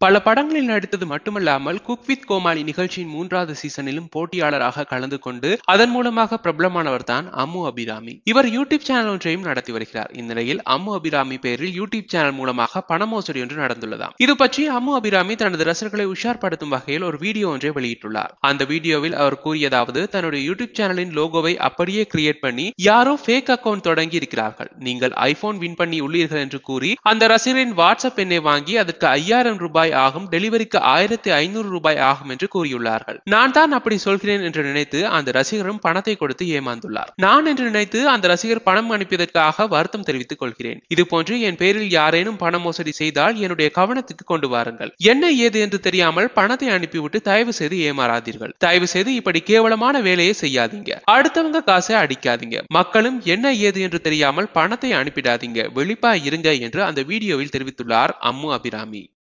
பல படங்களில் நடித்தது மட்டுமல்லாமல் குக் வித் கோமாளி நிகழ்ச்சியின் மூன்றாவது சீசனிலும் போட்டியாளராக கலந்து கொண்டு அதன் மூலமாக பிரபலமானவர் தான் அம்மு அபிராமி இவர் யூடியூப் சேனல் ஒன்றையும் நடத்தி வருகிறார் இந்நிலையில் அம்மு அபிராமி பெயரில் யூடியூப் சேனல் மூலமாக பண மோசடி ஒன்று நடந்துள்ளதாம் இது பற்றி அம்மு அபிராமி தனது ரசிகர்களை உஷார்படுத்தும் வகையில் ஒரு வீடியோ ஒன்றை வெளியிட்டுள்ளார் அந்த வீடியோவில் அவர் கூறியதாவது தன்னுடைய யூடியூப் சேனலின் லோகோவை அப்படியே கிரியேட் பண்ணி யாரோ ஃபேக் அக்கவுண்ட் தொடங்கி இருக்கிறார்கள் நீங்கள் ஐபோன் வின் பண்ணி உள்ளீர்கள் என்று கூறி அந்த ரசிகரின் வாட்ஸ்அப் எண்ணை வாங்கி அதற்கு ஐயாயிரம் ரூபாய் ஆகும் டெலிவரிக்கு ஆயிரத்தி ஐநூறு ரூபாய் ஆகும் என்று கூறியுள்ளார்கள் நான் தான் அப்படி சொல்கிறேன் என்று நினைத்து அந்த ரசிகரும் பணத்தை கொடுத்து ஏமாந்துள்ளார் நான் என்று நினைத்து அந்த ரசிகர் பணம் அனுப்பியதற்காக வருத்தம் தெரிவித்துக் கொள்கிறேன் இது போன்று என் பேரில் யாரேனும் பண மோசடி செய்தால் என்னுடைய கவனத்துக்கு கொண்டு வாருங்கள் என்ன ஏது என்று தெரியாமல் பணத்தை அனுப்பிவிட்டு தயவு செய்து ஏமாறாதீர்கள் தயவு செய்து இப்படி கேவலமான வேலையை செய்யாதீங்க அடுத்தவங்க காசை அடிக்காதீங்க மக்களும் என்ன ஏது என்று தெரியாமல் பணத்தை அனுப்பிடாதீங்க வெளிப்பா இருங்க என்று அந்த வீடியோவில் தெரிவித்துள்ளார் அம்மு அபிராமி